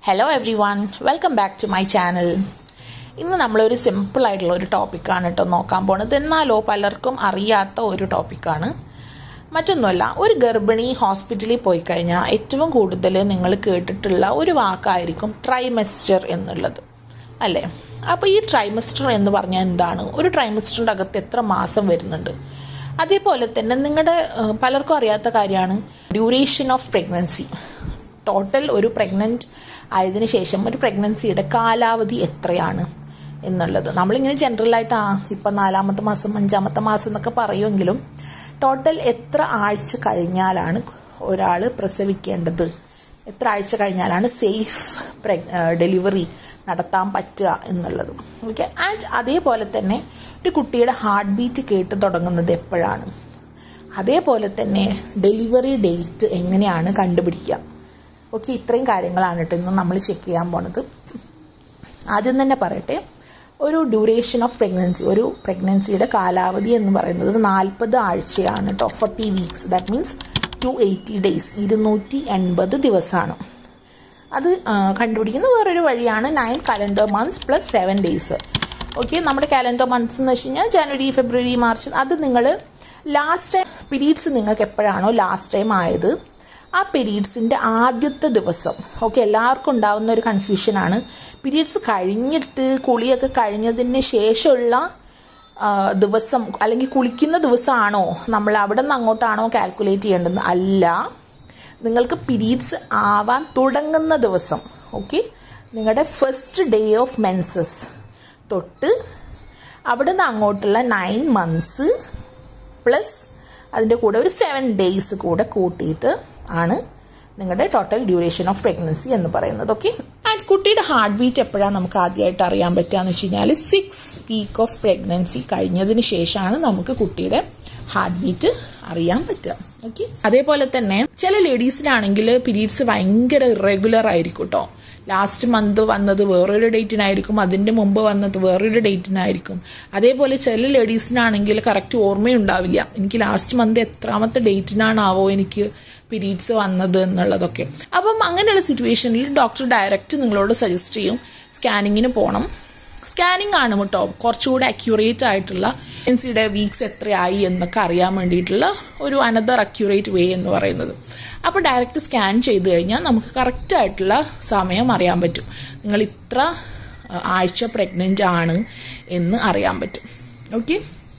hello every one welcome back to my channel ഇന്ന് നമ്മളൊരു simple ആയിട്ടുള്ള ഒരു ടോപ്പിക്കാണ് കേട്ടോ നോക്കാൻ പോണത് എന്നാലോ പലർക്കും അറിയാത്ത ഒരു ടോപ്പിക്കാണ് മറ്റൊന്നുമല്ല ഒരു ഗർഭിണി ഹോസ്പിറ്റലിൽ പോയി കഴിഞ്ഞാൽ ഏറ്റവും കൂടുതൽ നിങ്ങൾ കേട്ടിട്ടുള്ള ഒരു വാക്കായിരിക്കും ട്രൈമെസ്റ്റർ എന്നുള്ളത് അല്ലേ അപ്പോൾ ഈ ട്രൈമെസ്റ്റർ എന്ന് പറഞ്ഞാൽ എന്താണ് ഒരു ട്രൈമെസ്റ്ററിൻ്റെ അകത്ത് എത്ര മാസം വരുന്നുണ്ട് അതേപോലെ തന്നെ നിങ്ങളുടെ ഏഹ്, പലർക്കും അറിയാത്ത കാര്യമാണ് ഡ്യൂറേഷൻ ഓഫ് പ്രഗ്നൻസി ടോട്ടൽ ഒരു പ്രഗ്നൻറ്റ് ആയതിനു ശേഷം ഒരു പ്രഗ്നൻസിയുടെ കാലാവധി എത്രയാണ് എന്നുള്ളത് നമ്മളിങ്ങനെ ജനറലായിട്ട് ആ ഇപ്പം നാലാമത്തെ മാസം അഞ്ചാമത്തെ മാസം എന്നൊക്കെ പറയുമെങ്കിലും ടോട്ടൽ എത്ര ആഴ്ച കഴിഞ്ഞാലാണ് ഒരാൾ പ്രസവിക്കേണ്ടത് എത്ര ആഴ്ച കഴിഞ്ഞാലാണ് സേഫ് ഡെലിവറി നടത്താൻ പറ്റുക എന്നുള്ളത് ഓക്കെ ആൻഡ് അതേപോലെ തന്നെ ഒരു കുട്ടിയുടെ ഹാർട്ട് ബീറ്റ് കേട്ട് തുടങ്ങുന്നത് എപ്പോഴാണ് അതേപോലെ തന്നെ ഡെലിവറി ഡേറ്റ് എങ്ങനെയാണ് കണ്ടുപിടിക്കുക ഓക്കെ ഇത്രയും കാര്യങ്ങളാണ് കേട്ടോ ഇന്ന് നമ്മൾ ചെക്ക് ചെയ്യാൻ പോണത് ആദ്യം തന്നെ പറയട്ടെ ഒരു ഡ്യൂറേഷൻ ഓഫ് പ്രഗ്നൻസി ഒരു പ്രഗ്നൻസിയുടെ കാലാവധി എന്ന് പറയുന്നത് നാൽപ്പത് ആഴ്ചയാണ് കേട്ടോ forty weeks that means two eighty days ഇരുന്നൂറ്റി എൺപത് ദിവസമാണ് അത് ആ, കണ്ടുപിടിക്കുന്ന വേറൊരു വഴിയാണ് nine calendar months plus seven days okay നമ്മുടെ കാലണ്ടർ മന്ത്സ് എന്ന് വെച്ച് കഴിഞ്ഞാൽ ജനുവരി ഫെബ്രുവരി മാർച്ച് അത് നിങ്ങൾ ലാസ്റ്റ് ടൈം പീരീഡ്സ് നിങ്ങൾക്ക് എപ്പോഴാണോ ലാസ്റ്റ് ടൈം ആയത് ആ പീരീഡ്സിൻ്റെ ആദ്യത്തെ ദിവസം ഓക്കെ എല്ലാവർക്കും ഉണ്ടാവുന്ന ഒരു കൺഫ്യൂഷനാണ് പീരീഡ്സ് കഴിഞ്ഞിട്ട് കുളിയൊക്കെ കഴിഞ്ഞതിന് ശേഷമുള്ള ആ, ദിവസം അല്ലെങ്കിൽ കുളിക്കുന്ന ദിവസമാണോ നമ്മൾ അവിടെ നിന്ന് അങ്ങോട്ടാണോ കാൽക്കുലേറ്റ് ചെയ്യേണ്ടത് അല്ല നിങ്ങൾക്ക് പീരീഡ്സ് ആവാൻ തുടങ്ങുന്ന ദിവസം ഓക്കെ നിങ്ങളുടെ ഫസ്റ്റ് ഡേ ഓഫ് മെൻസസ് തൊട്ട് അവിടെ നിന്ന് അങ്ങോട്ടുള്ള നയൻ മന്ത്സ് പ്ലസ് അതിൻ്റെ കൂടെ ഒരു സെവൻ ഡേയ്സ് കൂടെ കൂട്ടിയിട്ട് ആണ് നിങ്ങളുടെ ടോട്ടൽ ഡ്യൂറേഷൻ ഓഫ് പ്രഗ്നൻസി എന്ന് പറയുന്നത് ഓക്കെ ആൻഡ് കുട്ടിയുടെ ഹാർട്ട് ബീറ്റ് എപ്പോഴാണ് നമുക്ക് ആദ്യമായിട്ട് അറിയാൻ പറ്റുക എന്ന് വെച്ച് കഴിഞ്ഞാൽ സിക്സ് വീക്ക് ഓഫ് പ്രഗ്നൻസി കഴിഞ്ഞതിന് ശേഷമാണ് നമുക്ക് കുട്ടിയുടെ ഹാർട്ട് ബീറ്റ് അറിയാൻ പറ്റുക ഓക്കെ അതേപോലെ തന്നെ ചില ലേഡീസിനാണെങ്കിൽ പീരീഡ്സ് ഭയങ്കര ഇറഗുലർ ആയിരിക്കും കേട്ടോ ലാസ്റ്റ് മന്ത് വന്നത് വേറൊരു ഡേറ്റിനായിരിക്കും അതിന്റെ മുമ്പ് വന്നത് വേറൊരു ഡേറ്റിനായിരിക്കും അതേപോലെ ചില ലേഡീസിനാണെങ്കിൽ കറക്റ്റ് ഓർമ്മയുണ്ടാവില്ല എനിക്ക് ലാസ്റ്റ് മന്ത് എത്രാമത്തെ ഡേറ്റിനാണാവോ എനിക്ക് പീരീഡ്സ് വന്നത് എന്നുള്ളതൊക്കെ അപ്പം അങ്ങനെയുള്ള സിറ്റുവേഷനിൽ ഡോക്ടർ ഡയറക്റ്റ് നിങ്ങളോട് സജസ്റ്റ് ചെയ്യും സ്കാനിങ്ങിന് പോകണം സ്കാനിങ് ആണ് കേട്ടോ കുറച്ചുകൂടെ അക്യൂറേറ്റ് ആയിട്ടുള്ള എൻസിയുടെ വീക്സ് എത്രയായി എന്നൊക്കെ അറിയാൻ വേണ്ടിയിട്ടുള്ള ഒരു അനദർ അക്യൂറേറ്റ് വേ എന്ന് പറയുന്നത് അപ്പോൾ ഡയറക്റ്റ് സ്കാൻ ചെയ്ത് കഴിഞ്ഞാൽ നമുക്ക് കറക്റ്റ് ആയിട്ടുള്ള സമയം അറിയാൻ പറ്റും നിങ്ങൾ ഇത്ര ആ, ആഴ്ച പ്രഗ്നൻ്റ് ആണ് എന്ന് അറിയാൻ പറ്റും ഓക്കെ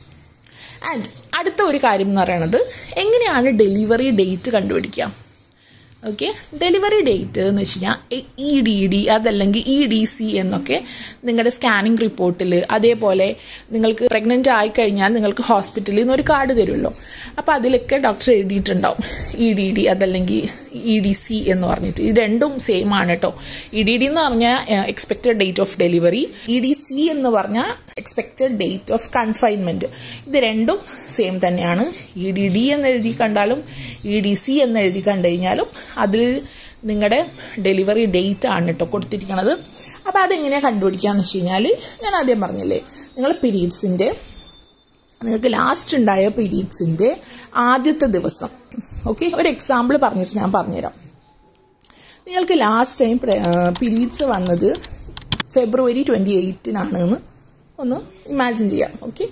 ആൻഡ് അടുത്ത ഒരു കാര്യം എന്ന് പറയുന്നത് എങ്ങനെയാണ് ഡെലിവറി ഡേറ്റ് കണ്ടുപിടിക്കുക ഓക്കെ ഡെലിവറി ഡേറ്റ് എന്ന് വെച്ച് കഴിഞ്ഞാൽ ഇ ഡി ഡി അതല്ലെങ്കിൽ ഇ ഡി സി എന്നൊക്കെ നിങ്ങളുടെ സ്കാനിങ് റിപ്പോർട്ടിൽ അതേപോലെ നിങ്ങൾക്ക് പ്രഗ്നൻ്റ് ആയി കഴിഞ്ഞാൽ നിങ്ങൾക്ക് ഹോസ്പിറ്റലിൽ നിന്ന് ഒരു കാർഡ് തരുമല്ലോ അപ്പോൾ അതിലൊക്കെ ഡോക്ടർ എഴുതിയിട്ടുണ്ടാവും ഇ ഡി ഡി അതല്ലെങ്കിൽ ഇ ഡി സി എന്ന് പറഞ്ഞിട്ട് ഇത് രണ്ടും സെയിം ആണ് കേട്ടോ ഇ ഡി ഡി എന്ന് പറഞ്ഞാൽ expected date of delivery E D C എന്ന് പറഞ്ഞാൽ എക്സ്പെക്റ്റഡ് ഡേറ്റ് ഓഫ് കൺഫൈൻമെന്റ് ഇത് രണ്ടും സെയിം തന്നെയാണ് ഇ ഡി ഡി എന്ന് എഴുതി കണ്ടാലും ഇ ഡി സി എന്ന് എഴുതി കണ്ടു കഴിഞ്ഞാലും അതിൽ നിങ്ങളുടെ ഡെലിവറി ഡേറ്റ് ആണ് കേട്ടോ കൊടുത്തിരിക്കുന്നത് അപ്പോൾ അതെങ്ങനെയാണ് കണ്ടുപിടിക്കാന്ന് വെച്ച് കഴിഞ്ഞാൽ ഞാൻ ആദ്യം പറഞ്ഞില്ലേ നിങ്ങൾ പീരീഡ്സിന്റെ നിങ്ങൾക്ക് ലാസ്റ്റ് ഉണ്ടായ പീരീഡ്സിന്റെ ആദ്യത്തെ ദിവസം ഓക്കെ ഒരു എക്സാമ്പിൾ പറഞ്ഞിട്ട് ഞാൻ പറഞ്ഞുതരാം നിങ്ങൾക്ക് ലാസ്റ്റ് ടൈം പീരീഡ്സ് വന്നത് ഫെബ്രുവരി ട്വന്റി എയ്റ്റിനാണ് എന്ന് ഒന്ന് ഇമാജിൻ ചെയ്യാം ഓക്കെ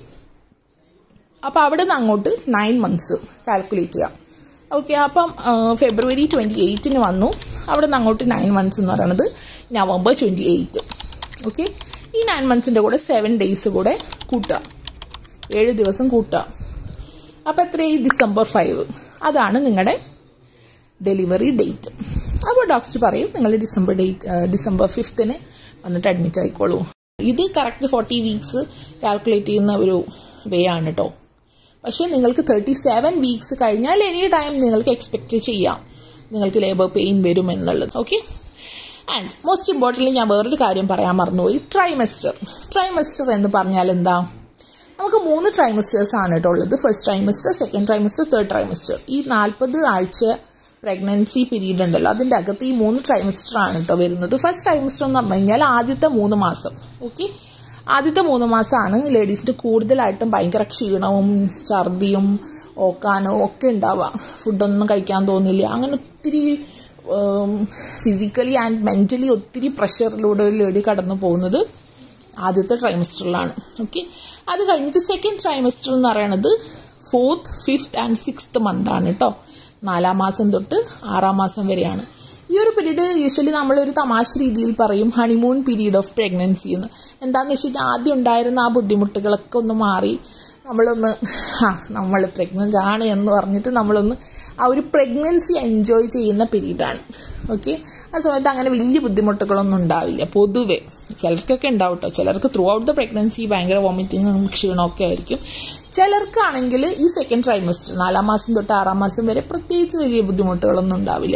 അപ്പോൾ അവിടെ നിന്ന് അങ്ങോട്ട് നയൻ മന്ത്സ് കാൽക്കുലേറ്റ് ചെയ്യാം ഓക്കെ അപ്പം ആ, ഫെബ്രുവരി ട്വന്റി എയ്റ്റിന് വന്നു അവിടെ നിന്ന് അങ്ങോട്ട് നയൻ മന്ത്സ് എന്ന് പറയുന്നത് നവംബർ ട്വന്റി എയ്റ്റ് ഓക്കെ ഈ നയൻ മന്ത്സിന്റെ കൂടെ സെവൻ ഡേയ്സ് കൂടെ കൂട്ടുക ഏഴ് ദിവസം കൂട്ടുക അപ്പം എത്രയായി ഡിസംബർ ഫൈവ് അതാണ് നിങ്ങളുടെ ഡെലിവറി ഡേറ്റ് അപ്പോൾ ഡോക്ടർ പറയും നിങ്ങൾ ഡിസംബർ ഡേറ്റ് ഡിസംബർ ഫിഫ്ത്തിന് വന്നിട്ട് അഡ്മിറ്റ് ആയിക്കോളൂ ഇത് കറക്റ്റ് ഫോർട്ടി വീക്സ് കാൽക്കുലേറ്റ് ചെയ്യുന്ന ഒരു വേ ആണ് കേട്ടോ പക്ഷേ നിങ്ങൾക്ക് തേർട്ടി സെവൻ വീക്സ് കഴിഞ്ഞാൽ എനി ടൈം നിങ്ങൾക്ക് എക്സ്പെക്ട് ചെയ്യാം നിങ്ങൾക്ക് ലേബർ പെയിൻ വരും എന്നുള്ളത് ഓക്കെ ആൻഡ് മോസ്റ്റ് ഇമ്പോർട്ടൻ്റ്ലി ഞാൻ വേറൊരു കാര്യം പറയാൻ മറന്നുപോയി ട്രൈമെസ്റ്റർ ട്രൈമെസ്റ്റർ എന്ന് പറഞ്ഞാൽ എന്താ നമുക്ക് മൂന്ന് ട്രൈമസ്റ്റേഴ്സ് ആണ് കേട്ടോ ഉള്ളത് first trimester second trimester third trimester ഈ നാൽപ്പത് ആഴ്ച പ്രഗ്നൻസി പീരീഡ് ഉണ്ടല്ലോ അതിന്റെ അകത്ത് ഈ മൂന്ന് ട്രൈമസ്റ്റർ ആണ് കേട്ടോ വരുന്നത് ഫസ്റ്റ് ട്രൈമസ്റ്റർ എന്ന് പറഞ്ഞു കഴിഞ്ഞാൽ ആദ്യത്തെ മൂന്ന് മാസം ഓക്കെ ആദ്യത്തെ മൂന്ന് മാസമാണ് ലേഡീസിന് കൂടുതലായിട്ടും ഭയങ്കര ക്ഷീണവും ഛർദിയും ഓക്കാനോ ഒക്കെ ഉണ്ടാവുക ഫുഡൊന്നും കഴിക്കാൻ തോന്നില്ല അങ്ങനെ ഒത്തിരി ഫിസിക്കലി ആൻഡ് മെന്റലി ഒത്തിരി പ്രഷറിലൂടെ ഒരു ലേഡി കടന്നു പോകുന്നത് ആദ്യത്തെ ട്രൈമസ്റ്ററിലാണ് ഓക്കെ അത് കഴിഞ്ഞിട്ട് സെക്കൻഡ് ട്രൈമസ്റ്റർ എന്ന് പറയുന്നത് fourth fifth and sixth month ആണ് കേട്ടോ നാലാം മാസം തൊട്ട് ആറാം മാസം വരെയാണ് ഈ ഒരു പീരീഡ് യൂഷ്വലി നമ്മളൊരു തമാശ രീതിയിൽ പറയും ഹണിമൂൺ പീരീഡ് ഓഫ് പ്രഗ്നൻസി എന്ന് എന്താണെന്ന് വെച്ച് കഴിഞ്ഞാൽ ആദ്യം ഉണ്ടായിരുന്ന ആ ബുദ്ധിമുട്ടുകളൊക്കെ ഒന്ന് മാറി നമ്മളൊന്ന് ആ നമ്മൾ പ്രഗ്നൻ്റ് ആണ് എന്ന് പറഞ്ഞിട്ട് നമ്മളൊന്ന് ആ ഒരു പ്രഗ്നൻസി എൻജോയ് ചെയ്യുന്ന പീരീഡാണ് ഓക്കെ ആ സമയത്ത് അങ്ങനെ വലിയ ബുദ്ധിമുട്ടുകളൊന്നും ഉണ്ടാവില്ല പൊതുവെ ചിലർക്കൊക്കെ ഉണ്ടാവും കേട്ടോ ചിലർക്ക് ത്രൂ ഔട്ട് ദ പ്രഗ്നൻസി ഭയങ്കര വോമിറ്റിങ്ങും ക്ഷീണമൊക്കെ ആയിരിക്കും ചിലർക്കാണെങ്കിൽ ഈ സെക്കൻഡ് ട്രൈമസ്റ്റർ നാലാം മാസം തൊട്ട് ആറാം മാസം വരെ പ്രത്യേകിച്ച് വലിയ ബുദ്ധിമുട്ടുകളൊന്നും ഉണ്ടാവില്ല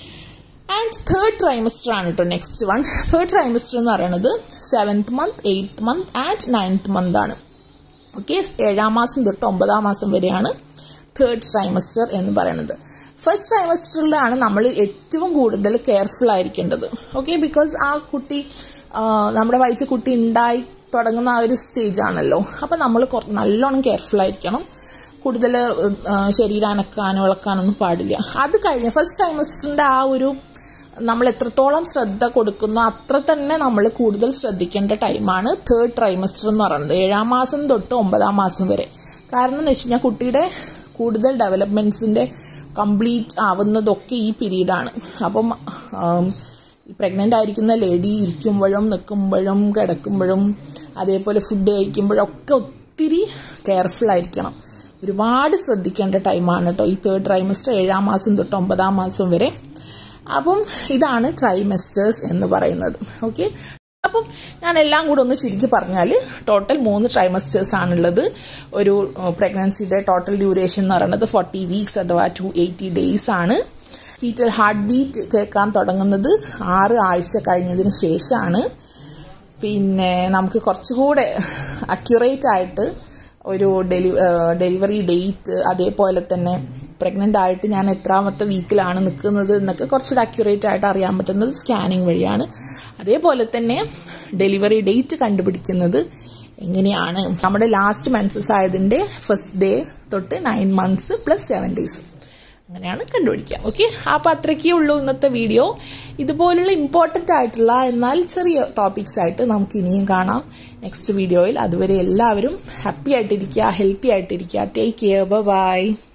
ആൻഡ് തേർഡ് ട്രൈമസ്റ്റർ ആണ് കേട്ടോ നെക്സ്റ്റ് വൺ തേർഡ് ട്രൈമസ്റ്റർ എന്ന് പറയുന്നത് seventh month eighth month and ninth month ആണ് ഓക്കെ ഏഴാം മാസം തൊട്ട് ഒമ്പതാം മാസം വരെയാണ് തേർഡ് ട്രൈമസ്റ്റർ എന്ന് പറയുന്നത് ഫസ്റ്റ് ട്രൈമസ്റ്ററിലാണ് നമ്മൾ ഏറ്റവും കൂടുതൽ കെയർഫുൾ ആയിരിക്കേണ്ടത് ഓക്കെ ബിക്കോസ് ആ കുട്ടി നമ്മുടെ വയച്ച കുട്ടി ഉണ്ടായി തുടങ്ങുന്ന ആ ഒരു സ്റ്റേജ് ആണല്ലോ അപ്പം നമ്മൾ നല്ലോണം കെയർഫുൾ ആയിരിക്കണം കൂടുതൽ ശരീരം അനക്കാനോ ഇളക്കാനൊന്നും പാടില്ല അത് കഴിഞ്ഞ് ഫസ്റ്റ് ട്രൈമസ്റ്ററിന്റെ ആ ഒരു നമ്മൾ എത്രത്തോളം ശ്രദ്ധ കൊടുക്കുന്നോ അത്ര തന്നെ നമ്മൾ കൂടുതൽ ശ്രദ്ധിക്കേണ്ട ടൈമാണ് തേർഡ് ട്രൈമസ്റ്റർ എന്ന് പറയുന്നത് ഏഴാം മാസം തൊട്ട് ഒമ്പതാം മാസം വരെ കാരണം എന്ന് വെച്ച് കഴിഞ്ഞാൽ കുട്ടിയുടെ കൂടുതൽ ഡെവലപ്മെന്റ്സിന്റെ കംപ്ലീറ്റ് ആവുന്നതൊക്കെ ഈ പീരീഡാണ് അപ്പം പ്രഗ്നന്റ് ആയിരിക്കുന്ന ലേഡി ഇരിക്കുമ്പോഴും നിൽക്കുമ്പോഴും കിടക്കുമ്പോഴും അതേപോലെ ഫുഡ് കഴിക്കുമ്പോഴും ഒക്കെ ഒത്തിരി കെയർഫുൾ ആയിരിക്കണം ഒരുപാട് ശ്രദ്ധിക്കേണ്ട ടൈമാണ് കേട്ടോ ഈ തേർഡ് ട്രൈമസ്റ്റർ ഏഴാം മാസം തൊട്ട് ഒമ്പതാം മാസം വരെ അപ്പം ഇതാണ് ട്രൈമെസ്റ്റേഴ്സ് എന്ന് പറയുന്നത് ഓക്കെ അപ്പം ഞാൻ എല്ലാം കൂടെ ഒന്ന് ചുരുക്കി പറഞ്ഞാൽ ടോട്ടൽ മൂന്ന് ട്രൈമസ്റ്റേഴ്സ് ആണുള്ളത് ഒരു പ്രഗ്നൻസിയുടെ ടോട്ടൽ ഡ്യൂറേഷൻ എന്ന് പറയുന്നത് ഫോർട്ടി വീക്സ് അഥവാ ടു എയ്റ്റി ഡേയ്സ് ആണ് ഫീറ്റൽ ഹാർട്ട് ബീറ്റ് കേൾക്കാൻ തുടങ്ങുന്നത് ആറ് ആഴ്ച കഴിഞ്ഞതിന് ശേഷമാണ് പിന്നെ നമുക്ക് കുറച്ചുകൂടെ അക്യുറേറ്റ് ആയിട്ട് ഒരു ഡെലി ഡെലിവറി ഡേറ്റ് അതേപോലെ തന്നെ പ്രഗ്നന്റ് ആയിട്ട് ഞാൻ എത്രാമത്തെ വീക്കിലാണ് നിൽക്കുന്നത് എന്നൊക്കെ കുറച്ചുകൂടെ അക്യുറേറ്റ് ആയിട്ട് അറിയാൻ പറ്റുന്നത് സ്കാനിങ് വഴിയാണ് അതേപോലെ തന്നെ ഡെലിവറി ഡേറ്റ് കണ്ടുപിടിക്കുന്നത് എങ്ങനെയാണ് നമ്മുടെ ലാസ്റ്റ് മെൻസസ് ആയതിന്റെ ഫസ്റ്റ് ഡേ തൊട്ട് nine months plus seven days അങ്ങനെയാണ് കണ്ടുപിടിക്കുക ഓക്കെ അപ്പോൾ അത്രയ്ക്കേ ഉള്ളൂ ഇന്നത്തെ വീഡിയോ ഇതുപോലുള്ള ഇമ്പോർട്ടൻ്റ് ആയിട്ടുള്ള എന്നാൽ ചെറിയ ടോപ്പിക്സ് ആയിട്ട് നമുക്ക് ഇനിയും കാണാം നെക്സ്റ്റ് വീഡിയോയിൽ അതുവരെ എല്ലാവരും ഹാപ്പി ആയിട്ടിരിക്കുക ഹെൽത്തി ആയിട്ടിരിക്കുക ടേക്ക് കെയർ ബൈ